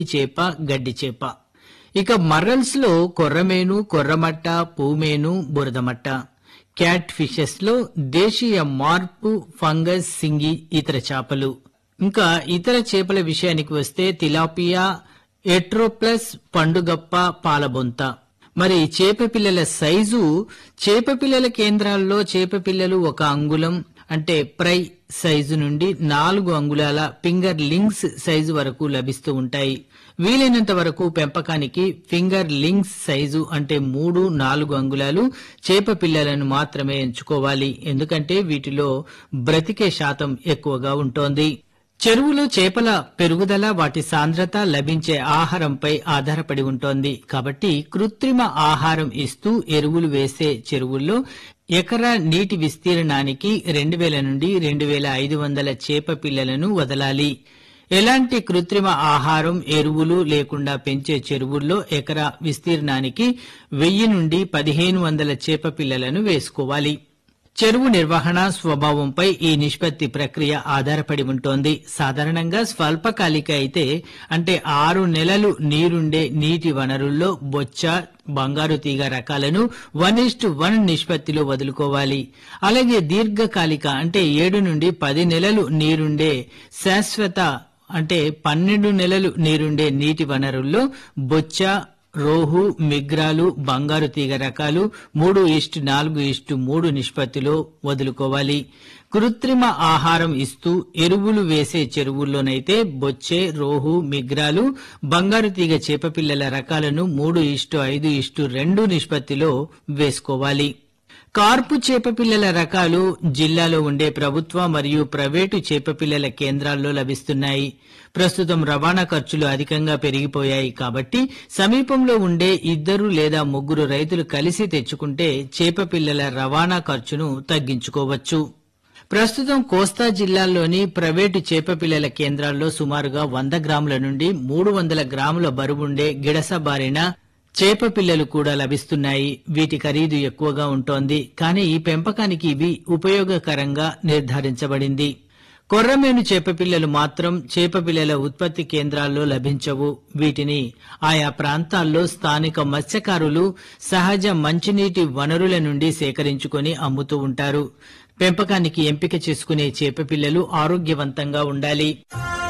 చేప గడ్డి చేప ఇక మర్రల్స్ లో కొర్రమేను కొర్రమట్ట పూమేను బురదమట్ట క్యాట్ ఫిషెస్ లో దేశీయ మార్పు ఫంగస్ సింగి ఇతర చేపలు ఇంకా ఇతర చేపల విషయానికి వస్తే తిలాపియా ఎట్రోప్లస్ పండుగప్ప పాలబొంత మరి చేప పిల్లల సైజు చేప పిల్లల కేంద్రాల్లో చేప పిల్లలు ఒక అంగుళం అంటే ప్రై సైజు నుండి నాలుగు అంగుళాల ఫింగర్ లింక్స్ సైజు వరకు లభిస్తూ ఉంటాయి వీలైనంత వరకు పెంపకానికి ఫింగర్ లింక్స్ సైజు అంటే మూడు నాలుగు అంగుళాలు చేప పిల్లలను మాత్రమే ఎంచుకోవాలి ఎందుకంటే వీటిలో బ్రతికే శాతం ఎక్కువగా ఉంటోంది చెరువులో చేపల పెరుగుదల వాటి సాంద్రత లభించే ఆహారంపై ఆధారపడి ఉంటోంది కాబట్టి కృత్రిమ ఆహారం ఇస్తూ ఎరువులు వేసే చెరువుల్లో ఎకరా నీటి విస్తీర్ణానికి రెండు వేల నుండి రెండు వేల ఐదు వందల చేప పిల్లలను వదలాలి ఎలాంటి కృత్రిమ ఆహారం ఎరువులు లేకుండా పెంచే చెరువుల్లో ఎకరా విస్తీర్ణానికి వెయ్యి నుండి పదిహేను వందల చేప పిల్లలను వేసుకోవాలి చెరువు నిర్వహణ స్వభావంపై ఈ నిష్పత్తి ప్రక్రియ ఆధారపడి ఉంటోంది సాధారణంగా స్వల్పకాలిక అయితే అంటే ఆరు నెలలు నీరుండే నీటి వనరుల్లో బొచ్చ బంగారు తీగ రకాలను వన్ ఇస్ట్ వన్ నిష్పత్తిలో వదులుకోవాలి అలాగే దీర్ఘకాలిక అంటే ఏడు నుండి పది నెలలు నీరుండే శాశ్వత అంటే పన్నెండు నెలలు నీరుండే నీటి వనరుల్లో బొచ్చ రోహు మిగ్రాలు బంగారు తీగ రకాలు మూడు ఇష్టు నాలుగు ఇష్టు మూడు నిష్పత్తిలో వదులుకోవాలి కృత్రిమ ఆహారం ఇస్తూ ఎరువులు వేసే చెరువుల్లోనైతే బొచ్చే రోహు మిగ్రాలు బంగారు తీగ చేపపిల్లల రకాలను మూడు ఇష్టు ఐదు ఇష్టు రెండు నిష్పత్తిలో వేసుకోవాలి కార్పు చేపపిల్లల రకాలు జిల్లాలో ఉండే ప్రభుత్వ మరియు ప్రైవేటు చేపపిల్లల కేంద్రాల్లో లభిస్తున్నాయి ప్రస్తుతం రవాణా ఖర్చులు అధికంగా పెరిగిపోయాయి కాబట్టి సమీపంలో ఉండే ఇద్దరు లేదా ముగ్గురు రైతులు కలిసి తెచ్చుకుంటే చేపపిల్లల రవాణా ఖర్చును తగ్గించుకోవచ్చు ప్రస్తుతం కోస్తా జిల్లాల్లోని ప్రైవేటు చేపపిల్లల కేంద్రాల్లో సుమారుగా వంద గ్రాముల నుండి మూడు వందల గ్రాముల బరువుండే గిడస బారిన చేప పిల్లలు కూడా లభిస్తున్నాయి వీటి ఖరీదు ఎక్కువగా ఉంటోంది కానీ ఈ పెంపకానికి ఇవి ఉపయోగకరంగా నిర్ధారించబడింది కొర్రమేను చేపపిల్లలు మాత్రం చేపపిల్లల ఉత్పత్తి కేంద్రాల్లో లభించవు వీటిని ఆయా ప్రాంతాల్లో స్థానిక మత్స్యకారులు సహజ మంచినీటి వనరుల నుండి సేకరించుకొని అమ్ముతూ ఉంటారు పెంపకానికి ఎంపిక చేసుకునే చేపపిల్లలు ఆరోగ్యవంతంగా ఉండాలి